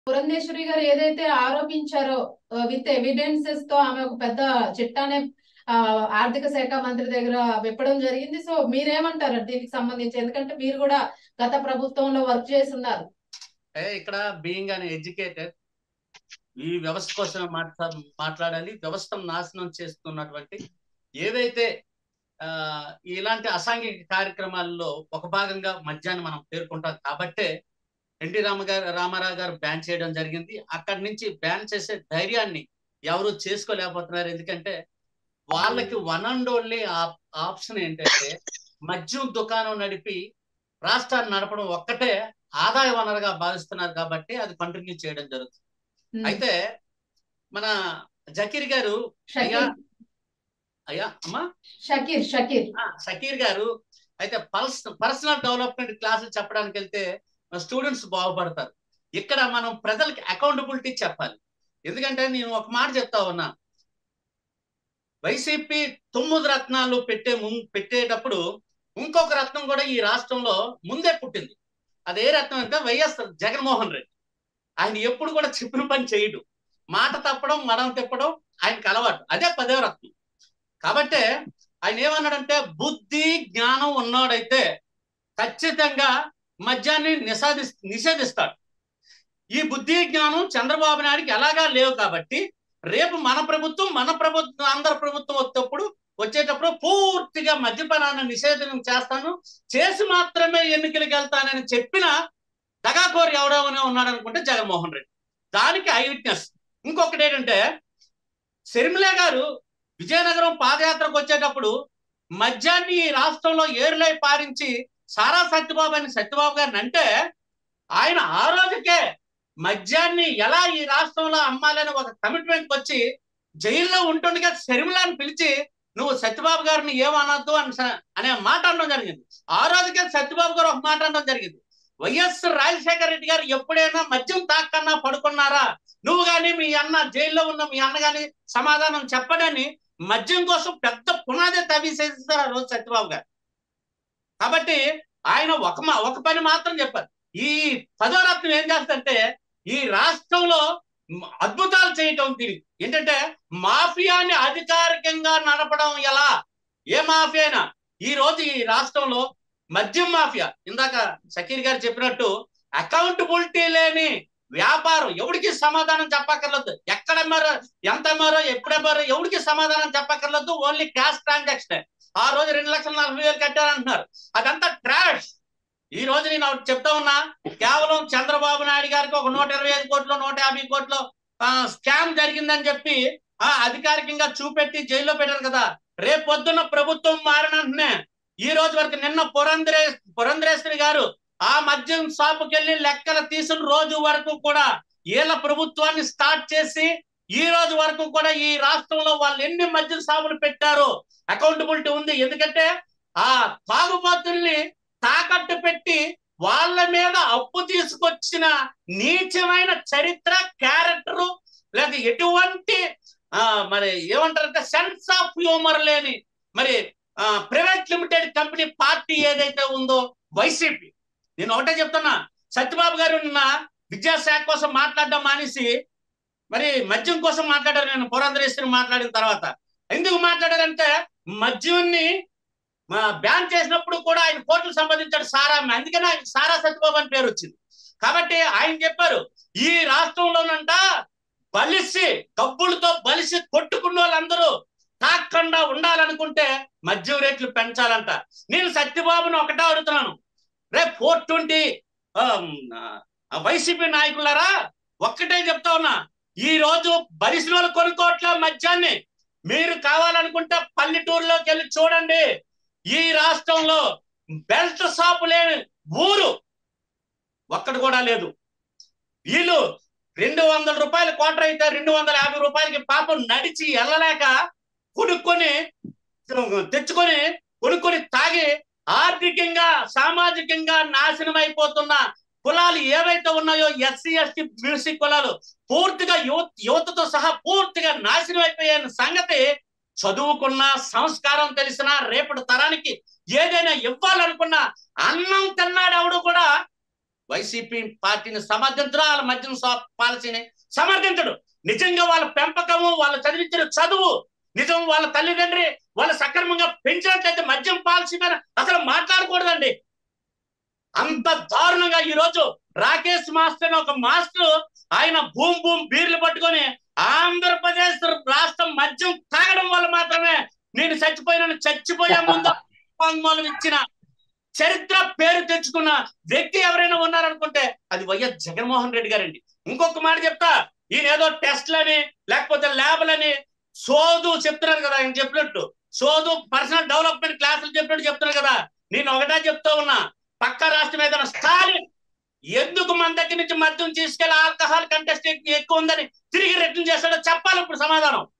పురంధేశ్వరి గారు ఏదైతే ఆరోపించారో with evidences తో ఆమె ఒక పెద్ద చిట్టానే ఆ, ఆర్థిక శాఖ మంత్రి దగ్గర విప్పడం జరిగింది సో మీరేమంటారు దీనికి సంబంధించి ఎందుకంటే మీరు కూడా గత ప్రభుత్వంలో వర్క్ చేసి ఉన్నారు ఏ, ఇక్కడ బీయింగ్ అన్ ఎడ్యుకేటెడ్ ఈ వ్యవస్థ కోసం మాట్లా మాట్లాడాలి వ్యవస్థను నాశనం చేస్తున్నటువంటి ఏవైతే ఆ, ఇలాంటి అసాంఘిక కార్యక్రమాల్లో ఒక భాగంగా మద్యాన్ని మనం పేర్కొంటాం కాబట్టే ఎన్టీ రామ గారు రామారావు గారు బ్యాన్ చేయడం జరిగింది అక్కడి నుంచి బ్యాన్ చేసే ధైర్యాన్ని ఎవరు చేసుకోలేకపోతున్నారు ఎందుకంటే వాళ్ళకి వన్ అండ్ ఓన్లీ ఆప్షన్ ఏంటంటే మద్యం దుకాణం నడిపి రాష్ట్రాన్ని నడపడం ఒక్కటే ఆదాయ వనరుగా భావిస్తున్నారు కాబట్టి అది కంటిన్యూ చేయడం జరుగుతుంది ఉమ్. అయితే మన జకీర్ గారు అయ్యా షకీర్ అయ్యా అమ్మా షకీర్ షకీర్ ఆ, షకీర్ గారు అయితే పర్స్ పర్సనల్ డెవలప్మెంట్ క్లాసులు చెప్పడానికి వెళ్తే స్టూడెంట్స్ బాగుపడతారు ఇక్కడ మనం ప్రజలకి అకౌంటబిలిటీ చెప్పాలి ఎందుకంటే నేను ఒక మాట చెప్తా ఉన్నా వైసీపీ తొమ్మిది రత్నాలు పెట్టే ముం- పెట్టేటప్పుడు ఇంకొక రత్నం కూడా ఈ రాష్ట్రంలో ముందే పుట్టింది అదే రత్నం అంటే వైఎస్ జగన్మోహన్ రెడ్డి ఆయన ఎప్పుడు కూడా చెప్పిన పని చేయడు మాట తప్పడం మడం తిప్పడం ఆయనకు అలవాటు అదే పదే రత్నం కాబట్టే ఆయన ఏమన్నాడంటే బుద్ధి జ్ఞానం ఉన్నాడైతే ఖచ్చితంగా మద్యాన్ని నిషేధి నిషేధిస్తాడు ఈ బుద్ధి జ్ఞానం చంద్రబాబు నాయుడికి ఎలాగా లేవు కాబట్టి రేపు మన ప్రభుత్వం మన ప్రభుత్వం ఆంధ్ర ప్రభుత్వం వచ్చేటప్పుడు వచ్చేటప్పుడు పూర్తిగా మద్యపానాన్ని నిషేధం చేస్తాను చేసి మాత్రమే ఎన్నికలకు వెళ్తానని చెప్పిన దగాకోరు ఎవడేమైనా ఉన్నాడు అనుకుంటే జగన్మోహన్ రెడ్డి దానికి ఐ విట్నెస్ ఇంకొకటి ఏంటంటే శర్మిల గారు విజయనగరం పాదయాత్రకు వచ్చేటప్పుడు మద్యాన్ని ఈ రాష్ట్రంలో ఏరులై పారించి సారా సత్యబాబు అని సత్యబాబు గారిని అంటే ఆయన ఆ రోజుకే మద్యాన్ని ఎలా ఈ రాష్ట్రంలో అమ్మాలని ఒక కమిట్మెంట్ వచ్చి జైల్లో ఉంటుండగా శర్మిలాని పిలిచి నువ్వు సత్యబాబు గారిని ఏమనొద్దు అని స- అనే మాట అనడం జరిగింది ఆ రోజుకే సత్యబాబు గారు ఒక మాట అనడం జరిగింది వైఎస్ రాజశేఖర రెడ్డి గారు ఎప్పుడైనా మద్యం తాకన్నా పడుకున్నారా నువ్వు గాని మీ అన్న జైల్లో ఉన్న మీ అన్న గాని సమాధానం చెప్పడని మద్యం కోసం పెద్ద పునాది తవ్విసేస్తారు ఆ రోజు సత్యబాబు గారు కాబట్టి ఆయన ఒక మా- ఒక పని మాత్రం చెప్పారు ఈ పదో రత్నం ఏం చేస్తుంటే ఈ రాష్ట్రంలో మ- అద్భుతాలు చేయటం తిరిగి ఏంటంటే మాఫియాని అధికారికంగా నడపడం ఎలా ఏ మాఫియా అయినా ఈ రోజు ఈ రాష్ట్రంలో మద్యం మాఫియా ఇందాక షకీర్ గారు చెప్పినట్టు అకౌంటబిలిటీ లేని వ్యాపారం ఎవడికి సమాధానం చెప్పక్కర్లేదు ఎక్కడ మరో ఎంత మరో ఎప్పుడెవరో ఎవడికి సమాధానం చెప్పక్కర్లేదు ఓన్లీ క్యాష్ ట్రాన్సాక్షన్ ఆ రోజు రెండు లక్షల నలభై వేలు కట్టారంటున్నారు అదంతా ట్రాష్ ఈ రోజు నేను ఒకటి చెప్తా ఉన్నా కేవలం చంద్రబాబు నాయుడు గారికి ఒక నూట ఇరవై ఐదు కోట్లు నూట యాభై కోట్లు స్కామ్ జరిగిందని చెప్పి ఆ అధికారికంగా చూపెట్టి జైల్లో పెట్టారు కదా రేపు పొద్దున్న ప్రభుత్వం మారిన వెంటనే ఈ రోజు వరకు నిన్న పురంధరే పురంధరేశ్వరి గారు ఆ మద్యం షాపుకి వెళ్ళి లెక్కలు తీసిన రోజు వరకు కూడా వీళ్ళ ప్రభుత్వాన్ని స్టార్ట్ చేసి ఈ రోజు వరకు కూడా ఈ రాష్ట్రంలో వాళ్ళు ఎన్ని మద్యం షాపులు పెట్టారో అకౌంటబిలిటీ ఉంది ఎందుకంటే ఆ తాగుబోతుల్ని తాకట్టు పెట్టి వాళ్ళ మీద అప్పు తీసుకొచ్చిన నీచమైన చరిత్ర క్యారెక్టర్ లేదా ఎటువంటి ఆ మరి ఏమంటారంటే సెన్స్ ఆఫ్ హ్యూమర్ లేని మరి ప్రైవేట్ లిమిటెడ్ కంపెనీ పార్టీ ఏదైతే ఉందో వైసీపీ నేను ఒకటే చెప్తున్నా సత్యబాబు గారు నిన్న విద్యాశాఖ కోసం మాట్లాడడం మానేసి మరి మద్యం కోసం మాట్లాడారు నేను పురంధరేశ్వరి మాట్లాడిన తర్వాత ఎందుకు మాట్లాడారంటే మద్యాన్ని బ్యాన్ చేసినప్పుడు కూడా ఆయన కోర్టుకు సంబంధించాడు సారా అందుకనే ఆయన సారా సత్యబాబు అని పేరు వచ్చింది కాబట్టి ఆయన చెప్పారు ఈ రాష్ట్రంలోనంట బలిసి డబ్బులతో బలిసి కొట్టుకున్న వాళ్ళందరూ తాకుండా ఉండాలనుకుంటే మద్యం రేట్లు పెంచాలంట నేను సత్యబాబుని ఒకటే అడుగుతున్నాను రేపు ఫోర్ ట్వంటీ వైసీపీ నాయకులారా ఒక్కటే చెప్తా ఉన్నా ఈ రోజు బలిసిన వాళ్ళు కొనుక్కోవట్లే మద్యాన్ని మీరు కావాలనుకుంటే పల్లెటూరులోకి వెళ్ళి చూడండి ఈ రాష్ట్రంలో బెల్ట్ షాపు లేని ఊరు ఒక్కడు కూడా లేదు వీళ్ళు రెండు వందల రూపాయలు క్వార్టర్ అయితే రెండు వందల యాభై రూపాయలకి పాపం నడిచి వెళ్ళలేక కొనుక్కొని తెచ్చుకొని కొనుక్కొని తాగి ఆర్థికంగా సామాజికంగా నాశనం అయిపోతున్న కులాలు ఏవైతే ఉన్నాయో ఎస్సీ ఎస్టీ బీసీ కులాలు పూర్తిగా యువత యువతతో సహా పూర్తిగా నాశనం అయిపోయాయన్న సంగతి చదువుకున్న సంస్కారం తెలిసిన రేపటి తరానికి ఏదైనా ఇవ్వాలనుకున్నా అన్నం తిన్నాడు ఎవడు కూడా వైసీపీ పార్టీని సమర్థించడం వాళ్ళ మద్యం షాప్ పాలసీని సమర్థించడు నిజంగా వాళ్ళ పెంపకము వాళ్ళు చదివించిన చదువు నిజం వాళ్ళ తల్లిదండ్రి వాళ్ళు సక్రమంగా పెంచినట్లయితే మద్యం పాలసీ మీద అసలు మాట్లాడకూడదండి అంత దారుణంగా ఈ రోజు రాకేష్ మాస్టర్ అని ఒక మాస్టర్ ఆయన భూమ్ భూమ్ బీర్లు పట్టుకొని ఆంధ్రప్రదేశ్ రాష్ట్రం మద్యం తాగడం వల్ల మాత్రమే నేను చచ్చిపోయినాను చచ్చిపోయే ముందు వాంగ్మూలం ఇచ్చిన చరిత్ర పేరు తెచ్చుకున్న వ్యక్తి ఎవరైనా ఉన్నారనుకుంటే అది వైఎస్ జగన్మోహన్ రెడ్డి గారండి ఇంకొక మాట చెప్తా ఈయన ఏదో టెస్ట్లని లేకపోతే ల్యాబ్లని సోదు చెప్తున్నారు కదా ఆయన చెప్పినట్టు సోదు పర్సనల్ డెవలప్మెంట్ క్లాసులు చెప్పినట్టు చెప్తున్నారు కదా నేను ఒకటే చెప్తా ఉన్నా పక్క రాష్ట్రం ఏదైనా స్టాలిన్ ఎందుకు మన దగ్గర నుంచి మద్యం తీసుకెళ్లి ఆల్కహాల్ కంటెస్ట్ ఎక్కువ ఉందని తిరిగి రిటర్న్ చేస్తాడో చెప్పాలి ఇప్పుడు సమాధానం